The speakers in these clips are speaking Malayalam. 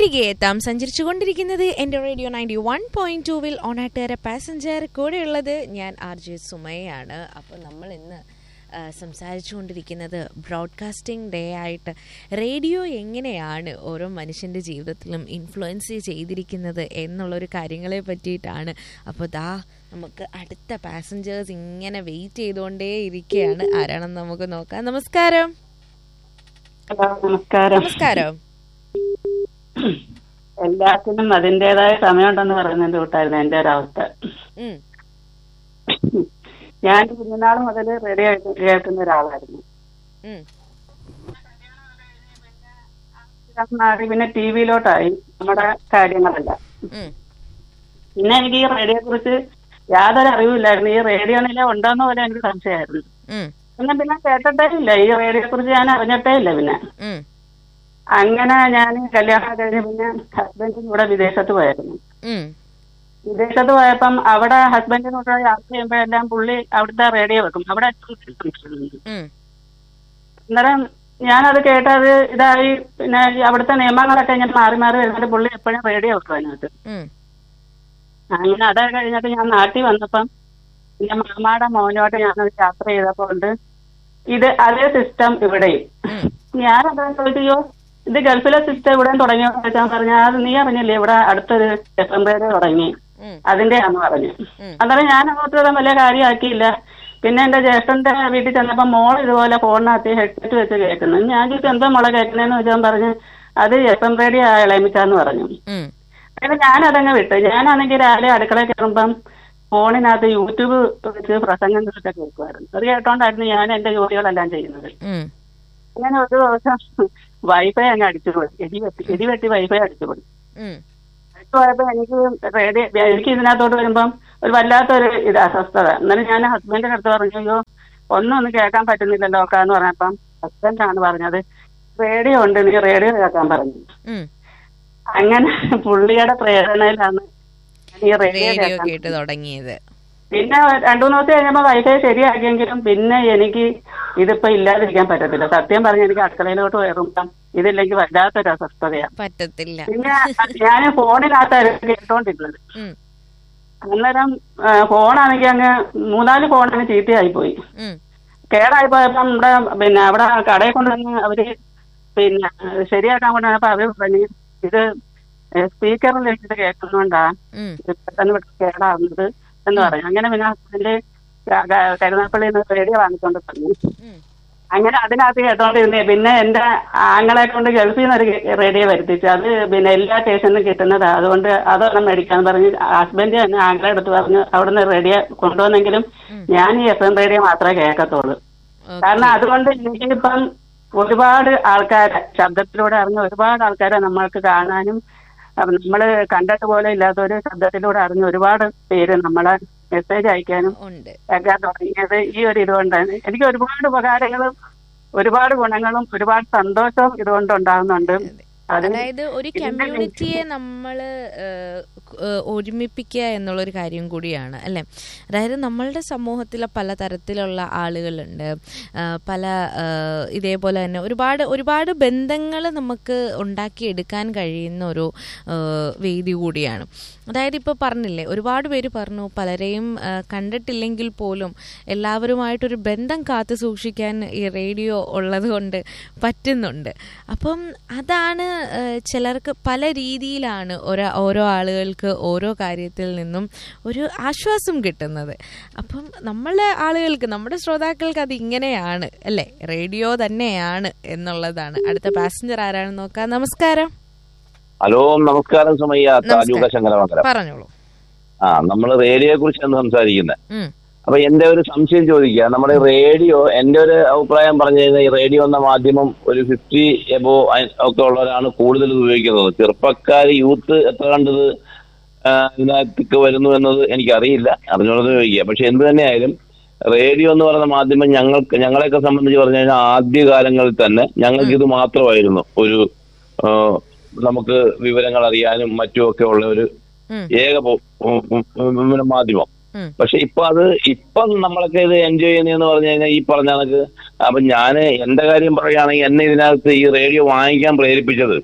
തിരികെ എത്താം സഞ്ചരിച്ചുകൊണ്ടിരിക്കുന്നത് എൻ്റെ റേഡിയോ നയൻറ്റി വൺ പോയിന്റ് ടൂവിൽ ഓണാട്ടുകാര പാസഞ്ചർ കൂടെയുള്ളത് ഞാൻ ആർ ജെ സുമയാണ് അപ്പോൾ നമ്മൾ ഇന്ന് ആ, സംസാരിച്ചുകൊണ്ടിരിക്കുന്നത് ബ്രോഡ്കാസ്റ്റിംഗ് ഡേ ആയിട്ട് റേഡിയോ എങ്ങനെയാണ് ഓരോ മനുഷ്യൻ്റെ ജീവിതത്തിലും ഇൻഫ്ലുവൻസ് ചെയ്തിരിക്കുന്നത് എന്നുള്ളൊരു കാര്യങ്ങളെ പറ്റിയിട്ടാണ് അപ്പോൾ ദാ നമുക്ക് അടുത്ത പാസഞ്ചേഴ്സ് ഇങ്ങനെ വെയിറ്റ് ചെയ്തുകൊണ്ടേ ഇരിക്കുകയാണ് ആരാണെന്ന് നമുക്ക് നോക്കാം നമസ്കാരം ഹലോ നമസ്കാരം നമസ്കാരം എല്ലാത്തിനും അതിൻ്റെതായ സമയമുണ്ടെന്ന് പറയുന്നതിന്റെ കൂട്ടായിരുന്നു എന്റെ ഒരവസ്ഥ ഉം, ഞാൻ കുഞ്ഞുനാൾ മുതൽ റേഡിയോ കേൾക്കുന്ന ഒരാളായിരുന്നു ഉം, മാറി പിന്നെ ടി വിയിലോട്ടായി നമ്മുടെ കാര്യങ്ങളെല്ലാം ഉം, പിന്നെ എനിക്ക് ഈ റേഡിയോയെ കുറിച്ച് യാതൊരു അറിവില്ലായിരുന്നു ഈ റേഡിയോ നില ഉണ്ടോന്ന് പോലെ എനിക്ക് സംശയമായിരുന്നു ഉം, പിന്നെ പിന്നെ കേട്ടിട്ടേ ഇല്ല ഈ റേഡിയോയെ കുറിച്ച് ഞാൻ അറിഞ്ഞിട്ടേ ഇല്ല പിന്നെ ഉം, അങ്ങനെ ഞാൻ കല്യാണം കഴിഞ്ഞ് പിന്നെ ഹസ്ബൻഡിന് കൂടെ വിദേശത്ത് പോയായിരുന്നു ഉം, വിദേശത്ത് പോയപ്പം അവിടെ ഹസ്ബൻഡിനോട് യാത്ര ചെയ്യുമ്പോഴെല്ലാം പുള്ളി അവിടുത്തെ റേഡിയോ വെക്കും അവിടെ ഉം, അന്നേരം ഞാനത് കേട്ടത് ഇതായി പിന്നെ ഈ അവിടുത്തെ നിയമങ്ങളൊക്കെ ഇങ്ങനെ മാറി മാറി വരുന്നിട്ട് പുള്ളി എപ്പോഴും റേഡിയോ വെക്കും അതിനകത്ത് ഉം, അങ്ങനെ അത് കഴിഞ്ഞിട്ട് ഞാൻ നാട്ടിൽ വന്നപ്പം പിന്നെ മാമാടെ മോനോട്ട് ഞാനത് യാത്ര ചെയ്തപ്പോ ഉണ്ട് ഇത് അതേ സിസ്റ്റം ഇവിടെയും ഉം. ഞാനത് ചോദിച്ചോ ഇത് ഗൾഫിലെ സിസ്റ്റം ഇവിടെ തുടങ്ങിയോ ചോദിച്ചാൽ പറഞ്ഞ അത് നീ അറിഞ്ഞില്ലേ ഇവിടെ അടുത്തൊരു എഫ് എം റേഡിയോ തുടങ്ങി ഉം, അതിന്റെയാന്ന് പറഞ്ഞു ഉം. അന്നേരം ഞാൻ അങ്ങോട്ട് വലിയ കാര്യമാക്കിയില്ല പിന്നെ എന്റെ ജ്യേഷ്ഠന്റെ വീട്ടിൽ ചെന്നപ്പോ മോൾ ഇതുപോലെ ഫോണിനകത്ത് ഹെഡ്സെറ്റ് വെച്ച് കേൾക്കുന്നു ഞാൻ ചോദിച്ചു എന്താ മോളെ കേൾക്കുന്നതെന്ന് വെച്ചാൽ പറഞ്ഞ് അത് എഫ് എം റേഡിയോ ഇളമിച്ചാന്ന് പറഞ്ഞു ഉം, അപ്പൊ ഞാൻ അതങ്ങ് വിട്ടു ഞാനാണെങ്കിൽ രാവിലെ അടുക്കളയിൽ കയറുമ്പം ഫോണിനകത്ത് യൂട്യൂബ് വെച്ച് പ്രസംഗങ്ങളൊക്കെ കേൾക്കുമായിരുന്നു അത് കേട്ടോണ്ടായിരുന്നു ഞാൻ എന്റെ ജോലികളെല്ലാം ചെയ്യുന്നത് ഉം, അങ്ങനെ ഒരു ദിവസം വൈഫൈ അങ്ങ് അടിച്ചുപോയി ഇടി വെട്ടി ഇടി വെട്ടി വൈഫൈ അടിച്ചുപോയി ഉം, പോയപ്പോ എനിക്ക് റേഡിയോ എനിക്ക് ഇതിനകത്തോട്ട് വരുമ്പം ഒരു വല്ലാത്തൊരു ഇത് അസ്വസ്ഥത എന്നാലും ഞാൻ ഹസ്ബൻഡിന്റെ അടുത്ത് പറഞ്ഞു അയ്യോ ഒന്നും ഒന്നും കേൾക്കാൻ പറ്റുന്നില്ലല്ലോ ഒക്കെ എന്ന് പറഞ്ഞപ്പം ഹസ്ബൻഡാണ് പറഞ്ഞത് റേഡിയോ ഉണ്ട് നീ റേഡിയോ കേൾക്കാൻ പറഞ്ഞു ഉം. അങ്ങനെ പുള്ളിയുടെ പ്രേരണയിലാണ് ഞാൻ ഈ റേഡിയോ റേഡിയോ കേൾക്കാൻ കേട്ട് തുടങ്ങിയത് പിന്നെ രണ്ടു മൂന്ന് ദിവസം കഴിഞ്ഞപ്പോ വൈഫൈ ശരിയാക്കിയെങ്കിലും പിന്നെ എനിക്ക് ഇതിപ്പോ ഇല്ലാതിരിക്കാൻ പറ്റത്തില്ല സത്യം പറഞ്ഞ എനിക്ക് അടുക്കളയിലോട്ട് കയറുമ്പം ഇതില്ലെങ്കിൽ വല്ലാത്തൊരു അസ്വസ്ഥതയാണ് പറ്റത്തില്ല പിന്നെ ഞാൻ ഫോണിനകത്തായിരുന്നു കേട്ടോണ്ടിരുന്നത് ഉം, അന്നേരം ആ, ഫോണാണെങ്കിൽ അങ്ങ് മൂന്നാല് ഫോൺ അങ്ങ് ചീത്തയായി പോയി ഉം, കേടായി പോയപ്പം ഇവിടെ പിന്നെ അവിടെ കടയിൽ കൊണ്ടുവന്ന് അവര് പിന്നെ ശരിയാക്കാൻ കൊണ്ടുവന്നപ്പോ അവര് പറഞ്ഞു ഇത് സ്പീക്കറിൽ വെച്ചിട്ട് കേൾക്കുന്നോണ്ടാ ഉം, ഇത് പെട്ടെന്ന് പെട്ടെന്ന് കേടാവുന്നത് എന്ന് പറഞ്ഞു അങ്ങനെ പിന്നെ ഹസ്ബൻഡ് കരുനാപ്പള്ളിയിൽ നിന്ന് റേഡിയോ വാങ്ങിക്കൊണ്ട് പറഞ്ഞു ഉം. അങ്ങനെ അതിനകത്ത് കേട്ടോണ്ടിരുന്നേ പിന്നെ എന്റെ ആങ്ങളെ കൊണ്ട് ഗൾഫിൽ നിന്ന് ഒരു റേഡിയോ വരുത്തിച്ചു അത് പിന്നെ എല്ലാ സ്റ്റേഷനിലും കിട്ടുന്നതാ അതുകൊണ്ട് അതൊരെണ്ണം മേടിക്കാന്ന് പറഞ്ഞ് ഹസ്ബൻഡ് തന്നെ ആങ്ങളെ എടുത്ത് പറഞ്ഞു അവിടുന്ന് റേഡിയോ കൊണ്ടുവന്നെങ്കിലും ഞാൻ ഈ എഫ് എം റേഡിയോ മാത്രമേ കേൾക്കത്തുള്ളൂ ഓക്കേ. കാരണം അതുകൊണ്ട് എനിക്കിപ്പം ഒരുപാട് ആൾക്കാരെ ശബ്ദത്തിലൂടെ അറിഞ്ഞ ഒരുപാട് ആൾക്കാരെ നമ്മൾക്ക് കാണാനും അപ്പൊ നമ്മള് കണ്ടിട്ട് പോലെ ഇല്ലാത്തൊരു ശബ്ദത്തിലൂടെ അറിഞ്ഞ ഒരുപാട് പേര് നമ്മളെ മെസ്സേജ് അയക്കാനും ഉണ്ട് ഒക്കെ തുടങ്ങിയത് ഈ ഒരു ഇതുകൊണ്ടാണ് എനിക്ക് ഒരുപാട് ഉപകാരങ്ങളും ഒരുപാട് ഗുണങ്ങളും ഒരുപാട് സന്തോഷവും ഇതുകൊണ്ട് ഉണ്ടാകുന്നുണ്ട് അത് അതായത് ഒരു കമ്മ്യൂണിറ്റിയെ നമ്മൾ ഒരുമിപ്പിക്കുക എന്നുള്ളൊരു കാര്യം കൂടിയാണ് അല്ലേ അതായത് നമ്മളുടെ സമൂഹത്തിലെ പല തരത്തിലുള്ള ആളുകളുണ്ട് ആ, പല ആ, ഇതേപോലെ തന്നെ ഒരുപാട് ഒരുപാട് ബന്ധങ്ങൾ നമുക്ക് ഉണ്ടാക്കിയെടുക്കാൻ കഴിയുന്ന ഒരു ആ, വേദി കൂടിയാണ് അതായത് ഇപ്പോൾ പറഞ്ഞില്ലേ ഒരുപാട് പേര് പറഞ്ഞു പലരെയും ആ, കണ്ടിട്ടില്ലെങ്കിൽ പോലും എല്ലാവരുമായിട്ടൊരു ബന്ധം കാത്തു സൂക്ഷിക്കാൻ ഈ റേഡിയോ ഉള്ളത് കൊണ്ട് പറ്റുന്നുണ്ട് അപ്പം അതാണ് ആ, ചിലർക്ക് പല രീതിയിലാണ് ഓരോ ഓരോ ആളുകൾക്ക് ഓരോ കാര്യത്തിൽ നിന്നും ഒരു ആശ്വാസം കിട്ടുന്നത് അപ്പം നമ്മളെ ആളുകൾക്ക് നമ്മുടെ ശ്രോതാക്കൾക്ക് അത് ഇങ്ങനെയാണ് അല്ലേ റേഡിയോ തന്നെയാണ് എന്നുള്ളതാണ് അടുത്ത പാസഞ്ചർ ആരാണെന്ന് നോക്കാം നമസ്കാരം ഹലോ നമസ്കാരം സുമയ്യ താലൂക ശങ്കരമംഗലം പറഞ്ഞോളൂ ആ നമ്മൾ റേഡിയോയെ കുറിച്ചാണ് സംസാരിക്കുന്നത് ഉം, അപ്പൊ എന്റെ ഒരു സംശയം ചോദിക്കുക നമ്മുടെ റേഡിയോ എന്റെ ഒരു അഭിപ്രായം പറഞ്ഞു കഴിഞ്ഞാൽ ഈ റേഡിയോ എന്ന മാധ്യമം ഒരു ഫിഫ്റ്റി എബോ ഒക്കെ ഉള്ളവരാണ് കൂടുതൽ ഇത് ഉപയോഗിക്കുന്നത് ചെറുപ്പക്കാർ യൂത്ത് എത്ര കണ്ടത് ആ, ഇതിനകത്തേക്ക് വരുന്നു എന്നത് എനിക്കറിയില്ല അറിഞ്ഞോളത് ചോദിക്കുക പക്ഷെ എന്ത് തന്നെയായാലും റേഡിയോ എന്ന് പറയുന്ന മാധ്യമം ഞങ്ങൾക്ക് ഞങ്ങളെയൊക്കെ സംബന്ധിച്ച് പറഞ്ഞു കഴിഞ്ഞാൽ ആദ്യകാലങ്ങളിൽ തന്നെ ഞങ്ങൾക്ക് ഇത് മാത്രമായിരുന്നു ഒരു ആ, നമുക്ക് വിവരങ്ങൾ അറിയാനും മറ്റുമൊക്കെ ഉള്ള ഒരു ഉം, ഏക പോ- ഉം, ഉം, ഉം, മാധ്യമം ഉം. പക്ഷെ ഇപ്പൊ അത് ഇപ്പം നമ്മളൊക്കെ ഇത് എൻജോയ് ചെയ്യുന്നതെന്ന് പറഞ്ഞു കഴിഞ്ഞാൽ ഈ പറഞ്ഞ കണക്ക് അപ്പൊ ഞാൻ എന്റെ കാര്യം പറയുകയാണെങ്കിൽ എന്നെ ഇതിനകത്ത് ഈ റേഡിയോ വാങ്ങിക്കാൻ പ്രേരിപ്പിച്ചത്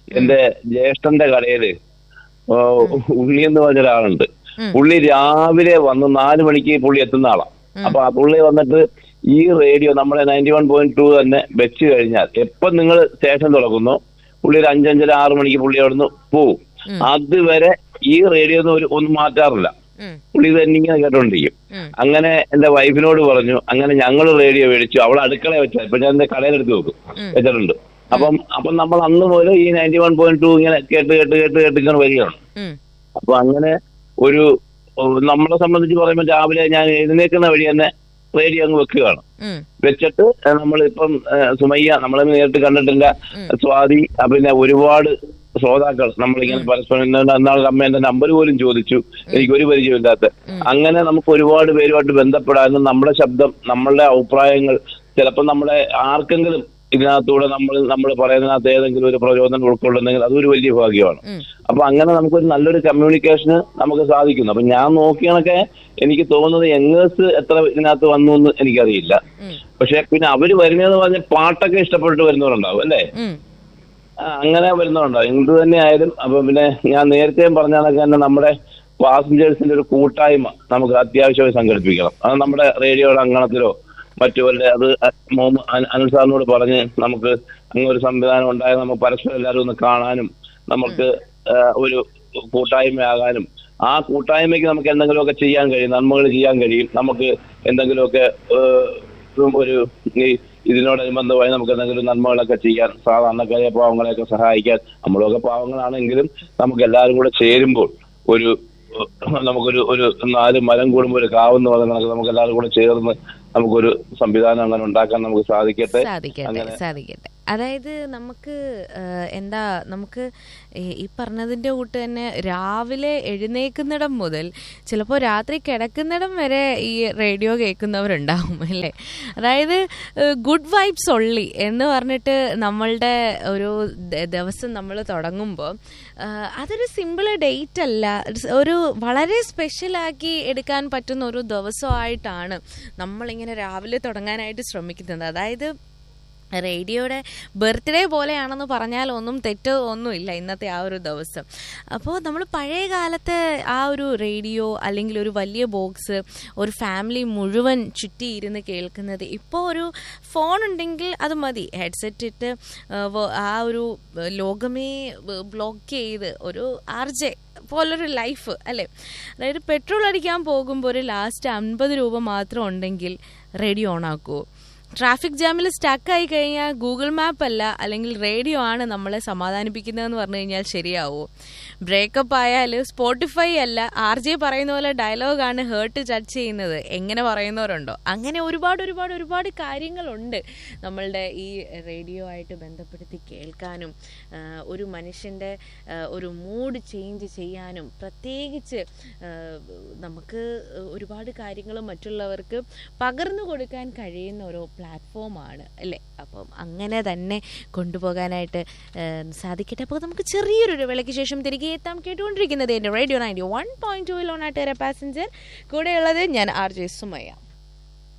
എന്റെ ജ്യേഷ്ഠന്റെ കടയില് ഓ, ഉണ്ണി എന്ന് പറഞ്ഞ ഒരാളുണ്ട് ഉം. പുള്ളി രാവിലെ വന്ന് നാല് മണിക്ക് പുള്ളി എത്തുന്ന ആളാണ് അപ്പൊ ആ പുള്ളി വന്നിട്ട് ഈ റേഡിയോ നമ്മുടെ നയൻറ്റി വൺ പോയിന്റ് ടു തന്നെ വെച്ച് കഴിഞ്ഞാൽ എപ്പം നിങ്ങൾ സ്റ്റേഷൻ തുറക്കുന്നു പുള്ളി ഒരു അഞ്ചഞ്ചര ആറ് മണിക്ക് പുള്ളി അവിടുന്ന് പോവും അതുവരെ ഈ റേഡിയോ ഒന്നും ഒരു ഒന്നും മാറ്റാറില്ല ഉം, പുള്ളി ഇത് തന്നെ ഇങ്ങനെ കേട്ടോണ്ടിരിക്കും ഉം. അങ്ങനെ എന്റെ വൈഫിനോട് പറഞ്ഞു അങ്ങനെ ഞങ്ങൾ റേഡിയോ മേടിച്ചു അവൾ അടുക്കള വെച്ചാൽ ഇപ്പൊ ഞാൻ എന്റെ കടയിലെടുത്ത് വെക്കും ഉം. വെച്ചിട്ടുണ്ട് അപ്പം അപ്പം നമ്മൾ അന്ന് മുതൽ ഈ നയൻറ്റി വൺ പോയിന്റ് ടു ഇങ്ങനെ കേട്ട് കേട്ട് കേട്ട് കേട്ട് ഇങ്ങനെ വരികയാണ് ഉം, അപ്പൊ അങ്ങനെ ഒരു ഓ, നമ്മളെ സംബന്ധിച്ച് പറയുമ്പോൾ രാവിലെ ഞാൻ എഴുന്നേക്കുന്ന വഴി തന്നെ റേഡിയോ അങ്ങ് വെക്കുകയാണ് ഉം, വെച്ചിട്ട് നമ്മളിപ്പം ഏഹ്, സുമയ്യ നമ്മളെ നേരിട്ട് കണ്ടിട്ടില്ല ഉം. സ്വാതി ആ, പിന്നെ ഒരുപാട് ശ്രോതാക്കൾ നമ്മളിങ്ങനെ പരസ്പരം ഇന്ന എന്നാൾ അമ്മ എന്റെ നമ്പർ പോലും ചോദിച്ചു എനിക്ക് ഒരു പരിചയമില്ലാത്ത അങ്ങനെ നമുക്ക് ഒരുപാട് പേരുമായിട്ട് ബന്ധപ്പെടാനും നമ്മുടെ ശബ്ദം നമ്മളുടെ അഭിപ്രായങ്ങൾ ചിലപ്പോൾ നമ്മളെ ആർക്കെങ്കിലും ഇതിനകത്തൂടെ നമ്മൾ നമ്മൾ പറയുന്നതിനകത്ത് ഏതെങ്കിലും ഒരു പ്രചോദനം ഉൾക്കൊള്ളുന്നെങ്കിൽ അതൊരു വലിയ ഭാഗ്യമാണ് ഉം. അപ്പൊ അങ്ങനെ നമുക്കൊരു നല്ലൊരു കമ്മ്യൂണിക്കേഷന് നമുക്ക് സാധിക്കുന്നു അപ്പൊ ഞാൻ നോക്കിയണക്കെ എനിക്ക് തോന്നുന്നത് യങ്ങേഴ്സ് എത്ര ഇതിനകത്ത് വന്നു എന്ന് എനിക്കറിയില്ല ഉം, പക്ഷെ പിന്നെ അവര് വരുന്നതെന്ന് പറഞ്ഞ പാട്ടൊക്കെ ഇഷ്ടപ്പെട്ട് വരുന്നവരുണ്ടാവും അല്ലേ ഉം, ആ, അങ്ങനെ വരുന്നവരുണ്ടാവും എന്ത് തന്നെ ആയാലും അപ്പൊ പിന്നെ ഞാൻ നേരത്തെയും പറഞ്ഞ കണക്ക് തന്നെ നമ്മുടെ പാസഞ്ചേഴ്സിന്റെ ഒരു കൂട്ടായ്മ നമുക്ക് അത്യാവശ്യമായി സംഘടിപ്പിക്കണം അത് നമ്മുടെ റേഡിയോയുടെ അങ്കണത്തിലോ മറ്റു വല്ല അത് മുഹമ്മദ് അന- അനിൽ സാറിനോട് പറഞ്ഞ് നമുക്ക് അങ്ങനെ ഒരു സംവിധാനം ഉണ്ടായാൽ നമുക്ക് പരസ്പരം എല്ലാവരും ഒന്ന് കാണാനും നമുക്ക് ആ, ഒരു കൂട്ടായ്മയാകാനും ആ കൂട്ടായ്മയ്ക്ക് നമുക്ക് എന്തെങ്കിലുമൊക്കെ ചെയ്യാൻ കഴിയും നന്മകൾ ചെയ്യാൻ കഴിയും നമുക്ക് എന്തെങ്കിലുമൊക്കെ ഏഹ്, ഒരു ഈ ഇതിനോടനുബന്ധമായി നമുക്ക് എന്തെങ്കിലും നന്മകളൊക്കെ ചെയ്യാൻ സാധാരണക്കാരെ പാവങ്ങളെയൊക്കെ സഹായിക്കാൻ നമ്മളൊക്കെ പാവങ്ങളാണെങ്കിലും നമുക്ക് എല്ലാവരും കൂടെ ചേരുമ്പോൾ ഒരു ഏഹ്, നമുക്കൊരു ഒരു നാല് മരം കൂടുമ്പോൾ ഒരു കാവെന്ന് പറഞ്ഞ കണക്ക് നമുക്ക് എല്ലാവരും കൂടെ ചേർന്ന് നമുക്കൊരു സംവിധാനം അങ്ങനെ ഉണ്ടാക്കാൻ നമുക്ക് സാധിക്കട്ടെ സാധിക്കട്ടെ അങ്ങനെ സാധിക്കട്ടെ അതായത് നമുക്ക് ആ, എന്താ നമുക്ക് ഈ ഈ പറഞ്ഞതിൻ്റെ കൂട്ട് തന്നെ രാവിലെ എഴുന്നേക്കുന്നിടം മുതൽ ചിലപ്പോൾ രാത്രി കിടക്കുന്നിടം വരെ ഈ റേഡിയോ കേൾക്കുന്നവരുണ്ടാവും അല്ലേ അതായത് ഗുഡ് വൈബ്സ് ഒള്ളി എന്ന് പറഞ്ഞിട്ട് നമ്മളുടെ ഒരു ദ- ദിവസം നമ്മൾ തുടങ്ങുമ്പോൾ അതൊരു സിമ്പിൾ ഡേറ്റ് അല്ല ഒരു വളരെ സ്പെഷ്യലാക്കി എടുക്കാൻ പറ്റുന്ന ഒരു ദിവസമായിട്ടാണ് നമ്മളിങ്ങനെ രാവിലെ തുടങ്ങാനായിട്ട് ശ്രമിക്കുന്നത് അതായത് റേഡിയോയുടെ ബർത്ത്ഡേ പോലെയാണെന്ന് പറഞ്ഞാൽ ഒന്നും തെറ്റോ ഒന്നുമില്ല ഇന്നത്തെ ആ ഒരു ദിവസം അപ്പോൾ നമ്മൾ പഴയ കാലത്തെ ആ ഒരു റേഡിയോ അല്ലെങ്കിൽ ഒരു വലിയ ബോക്സ് ഒരു ഫാമിലി മുഴുവൻ ചുറ്റിയിരുന്ന് കേൾക്കുന്നത് ഇപ്പോൾ ഒരു ഫോൺ ഉണ്ടെങ്കിൽ അത് മതി ഹെഡ്സെറ്റ് ഇട്ട് ആ, വ- ആ ഒരു ലോകമേ ബ്ലോക്ക് ചെയ്ത് ഒരു ആർ ജെ പോലൊരു ലൈഫ് അല്ലേ അതായത് പെട്രോൾ അടിക്കാൻ പോകുമ്പോൾ ഒരു ലാസ്റ്റ് അൻപത് രൂപ മാത്രം ഉണ്ടെങ്കിൽ റേഡിയോ ഓൺ ആക്കുമോ ട്രാഫിക് ജാമിൽ സ്റ്റക്കായി കഴിഞ്ഞാൽ ഗൂഗിൾ മാപ്പ് അല്ല അല്ലെങ്കിൽ റേഡിയോ ആണ് നമ്മളെ സമാധാനിപ്പിക്കുന്നതെന്ന് പറഞ്ഞു കഴിഞ്ഞാൽ ശരിയാവോ ബ്രേക്കപ്പ് ആയാൽ സ്പോട്ടിഫൈ അല്ല ആർ ജെ പറയുന്ന പോലെ ഡയലോഗാണ് ഹേർട്ട് ജഡ്ജ് ചെയ്യുന്നത് എങ്ങനെ പറയുന്നവരുണ്ടോ അങ്ങനെ ഒരുപാട് ഒരുപാട് ഒരുപാട് കാര്യങ്ങളുണ്ട് നമ്മളുടെ ഈ റേഡിയോ ആയിട്ട് ബന്ധപ്പെടുത്തി കേൾക്കാനും ആ, ഒരു മനുഷ്യൻ്റെ ആ, ഒരു മൂഡ് ചേഞ്ച് ചെയ്യാനും പ്രത്യേകിച്ച് ആ, നമുക്ക് ഒരുപാട് കാര്യങ്ങൾ മറ്റുള്ളവർക്ക് പകർന്നു കൊടുക്കാൻ കഴിയുന്ന ഒരു പ്ലാറ്റ്ഫോമാണ് അല്ലേ അപ്പം അങ്ങനെ തന്നെ കൊണ്ടുപോകാനായിട്ട് ആ, സാധിക്കട്ടെ അപ്പോൾ നമുക്ക് ചെറിയൊരു വിളയ്ക്ക് ശേഷം തിരികെ എത്താം കേട്ടുകൊണ്ടിരിക്കുന്നത് എൻ്റെ റേഡിയോ നയൻറ്റി വൺ പോയിന്റ് ടൂയിൽ ഓൺ ആട്ടേറെ പാസഞ്ചർ കൂടെയുള്ളത് ഞാൻ ആർ ജെ സുമയ്യ